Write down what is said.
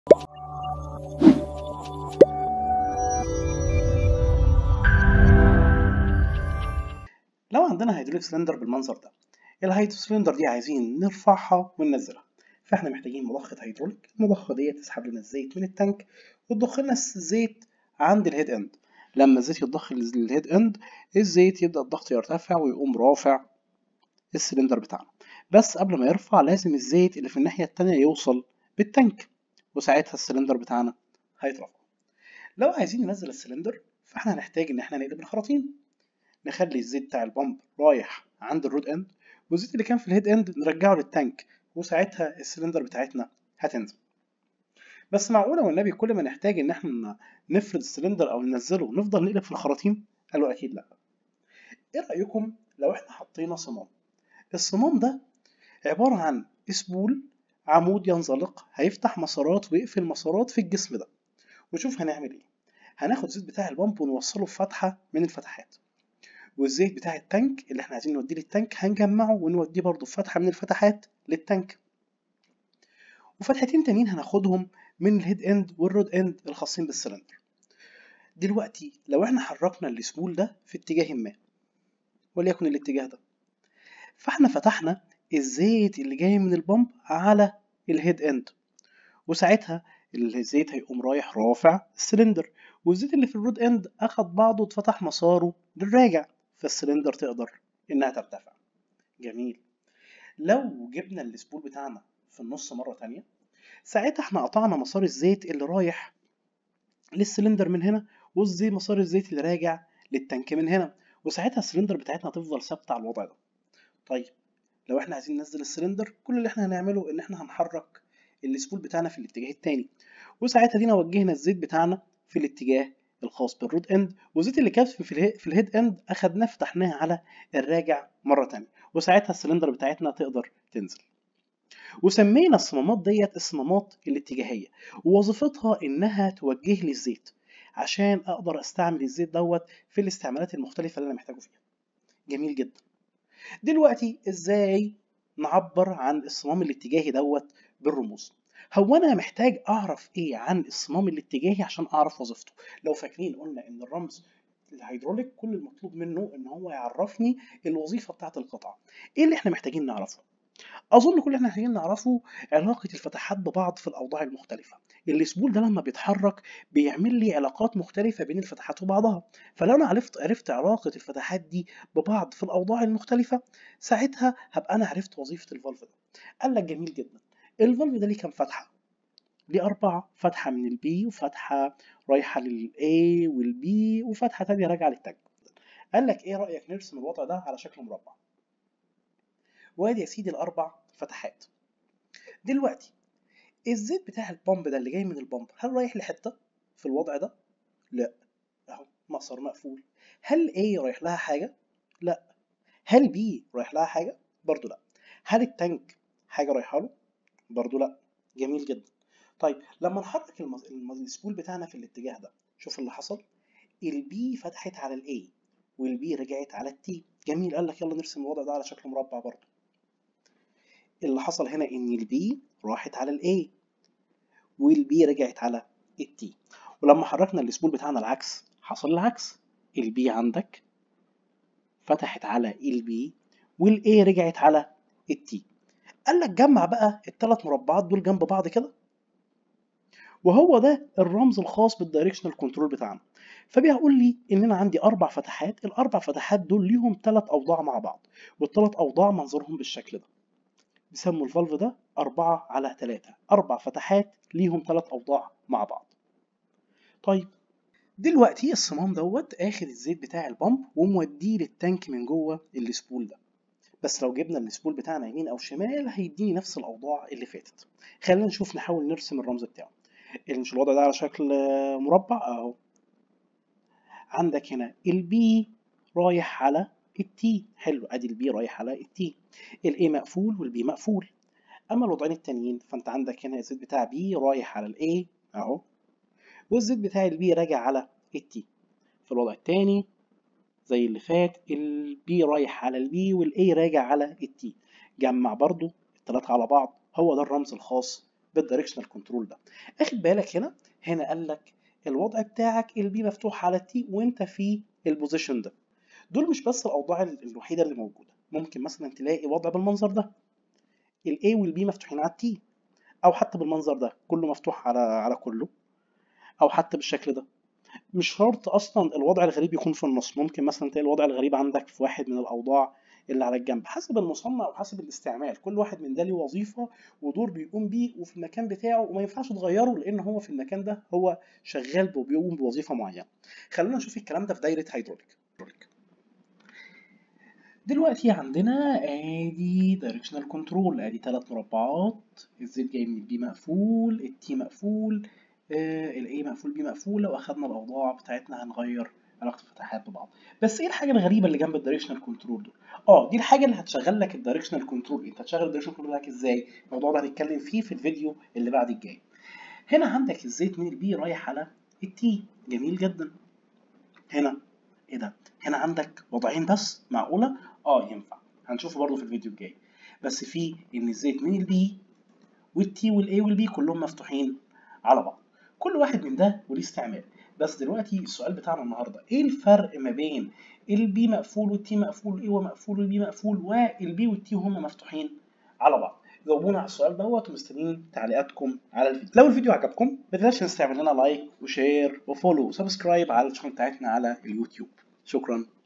لو عندنا هيدروليك سلندر بالمنظر ده الهيدرو سلندر دي عايزين نرفعها وننزلها فاحنا محتاجين مضخة هيدروليك المضخة دي تسحب لنا الزيت من التانك وتضخ لنا الزيت عند الهيد اند لما الزيت يتضخ للهيد اند الزيت يبدأ الضغط يرتفع ويقوم رافع السلندر بتاعنا بس قبل ما يرفع لازم الزيت اللي في الناحية التانية يوصل بالتانك وساعتها السلندر بتاعنا هيترفع لو عايزين ننزل السلندر فاحنا هنحتاج ان احنا نقلب الخراطيم نخلي الزيت بتاع البامب رايح عند الرود اند والزيت اللي كان في الهيد اند نرجعه للتانك وساعتها السلندر بتاعتنا هتنزل بس معقولة والنبي كل ما نحتاج ان احنا نفرد السلندر او ننزله نفضل نقلب في الخراطيم قالوا اكيد لا ايه رأيكم لو احنا حطينا صمام الصمام ده عبارة عن اسبول عمود ينزلق هيفتح مسارات ويقفل مسارات في الجسم ده وشوف هنعمل ايه هناخد الزيت بتاع البامب ونوصله في فتحة من الفتحات والزيت بتاع التانك اللي احنا عايزين نوديه للتانك هنجمعه ونوديه برضه في فتحة من الفتحات للتانك وفتحتين تانيين هناخدهم من الهيد اند والرود اند الخاصين بالسلندر دلوقتي لو احنا حركنا السبول ده في اتجاه ما وليكن الاتجاه ده فاحنا فتحنا الزيت اللي جاي من البمب على الهيد اند وساعتها الزيت هيقوم رايح رافع السلندر والزيت اللي في الرود اند اخد بعضه واتفتح مساره للراجع فالسلندر تقدر انها ترتفع جميل لو جبنا السبول بتاعنا في النص مرة تانية ساعتها احنا قطعنا مسار الزيت اللي رايح للسلندر من هنا والزي مسار الزيت اللي راجع للتانك من هنا وساعتها السلندر بتاعتنا هتفضل ثابتة على الوضع ده طيب لو احنا عايزين ننزل السلندر كل اللي احنا هنعمله ان احنا هنحرك السبول بتاعنا في الاتجاه التاني وساعتها دينا وجهنا الزيت بتاعنا في الاتجاه الخاص بالرود اند والزيت اللي كان في, اله- في الهيد اند اخدناه فتحناه على الراجع مرة تانية وساعتها السلندر بتاعتنا تقدر تنزل وسمينا الصمامات ديت الصمامات الاتجاهية ووظيفتها انها توجه لي الزيت عشان اقدر استعمل الزيت دوت في الاستعمالات المختلفة اللي انا محتاجه فيها جميل جدا دلوقتي ازاي نعبر عن الصمام الاتجاهي دوت بالرموز هو انا محتاج اعرف ايه عن الصمام الاتجاهي عشان اعرف وظيفته لو فاكرين قلنا ان الرمز الهيدروليك كل المطلوب منه ان هو يعرفني الوظيفه بتاعه القطعه ايه اللي احنا محتاجين نعرفه اظن كل اللي احنا محتاجين نعرفه علاقه الفتحات ببعض في الاوضاع المختلفه الاسبول ده لما بيتحرك بيعمل لي علاقات مختلفه بين الفتحات وبعضها فلو انا عرفت عرفت علاقه الفتحات دي ببعض في الاوضاع المختلفه ساعتها هبقى انا عرفت وظيفه الفالف ده قال لك جميل جدا الفالف ده ليه كام فتحه ليه أربعة فتحة من البي وفتحة رايحة للA والبي وفتحة تانية راجعة للتانك قال لك إيه رأيك نرسم الوضع ده على شكل مربع وادي يا سيدي الأربع فتحات دلوقتي الزيت بتاع البامب ده اللي جاي من البامب هل رايح لحتة في الوضع ده؟ لا أهو مسار مقفول هل A رايح لها حاجة؟ لا هل B رايح لها حاجة؟ برضو لا هل التانك حاجة رايحة له؟ برضو لا جميل جدا طيب لما نحرك المز... المز... السبول بتاعنا في الاتجاه ده شوف اللي حصل البي فتحت على الاي والبي رجعت على التي جميل قال لك يلا نرسم الوضع ده على شكل مربع برضه اللي حصل هنا ان البي راحت على الاي والبي رجعت على التي ولما حركنا السبول بتاعنا العكس حصل العكس البي عندك فتحت على البي والاي رجعت على التي قال لك جمع بقى الثلاث مربعات دول جنب بعض كده وهو ده الرمز الخاص بالدايركشنال كنترول بتاعنا فبيقول لي ان انا عندي اربع فتحات الاربع فتحات دول ليهم ثلاث اوضاع مع بعض والثلاث اوضاع منظرهم بالشكل ده بيسموا الفالف ده أربعة على ثلاثة أربع فتحات ليهم ثلاث أوضاع مع بعض طيب دلوقتي الصمام دوت اخد الزيت بتاع البامب وموديه للتانك من جوه السبول ده بس لو جبنا السبول بتاعنا يمين او شمال هيديني نفس الاوضاع اللي فاتت خلينا نشوف نحاول نرسم الرمز بتاعه مش الوضع ده على شكل مربع اهو عندك هنا البي رايح على التي حلو ادي البي رايح على التي الاي مقفول والبي مقفول اما الوضعين التانيين فانت عندك هنا الزيت بتاع بي رايح على الاي اهو والزيت بتاع البي راجع على التي في الوضع التاني زي اللي فات البي رايح على البي والاي راجع على التي جمع برضو التلاتة على بعض هو ده الرمز الخاص بالدايركشنال كنترول ده اخد بالك هنا هنا قال لك الوضع بتاعك البي مفتوح على التي وانت في البوزيشن ده دول مش بس الاوضاع الوحيده اللي موجوده ممكن مثلا تلاقي وضع بالمنظر ده الاي والبي مفتوحين على التي او حتى بالمنظر ده كله مفتوح على على كله او حتى بالشكل ده مش شرط اصلا الوضع الغريب يكون في النص ممكن مثلا تلاقي الوضع الغريب عندك في واحد من الاوضاع اللي على الجنب حسب المصنع وحسب الاستعمال كل واحد من ده ليه وظيفه ودور بيقوم بيه وفي المكان بتاعه وما ينفعش تغيره لان هو في المكان ده هو شغال وبيقوم بوظيفه معينه خلونا نشوف الكلام ده في دايره هيدروليك دلوقتي عندنا ادي دايركشنال كنترول ادي ثلاث مربعات الزد جاي من البي مقفول التي مقفول آه الاي مقفول بي مقفول لو اخدنا الاوضاع بتاعتنا هنغير علاقه الفتحات ببعض بس ايه الحاجه الغريبه اللي جنب الدايركشنال كنترول دول اه دي الحاجه اللي هتشغل لك الدايركشنال كنترول انت هتشغل الدايركشنال كنترول لك ازاي الموضوع ده هنتكلم فيه في الفيديو اللي بعد الجاي هنا عندك الزيت من البي رايح على التي جميل جدا هنا ايه ده هنا عندك وضعين بس معقوله اه ينفع هنشوفه برضه في الفيديو الجاي بس في ان الزيت من البي والتي والاي والبي كلهم مفتوحين على بعض كل واحد من ده وليه استعمال بس دلوقتي السؤال بتاعنا النهارده ايه الفرق ما بين البي مقفول والتي مقفول والاي مقفول والبي مقفول والبي والتي هم مفتوحين على بعض جاوبونا على السؤال دوت ومستنيين تعليقاتكم على الفيديو لو الفيديو عجبكم ما تنساش تعمل لنا لايك وشير وفولو وسبسكرايب على الشانل بتاعتنا على اليوتيوب شكرا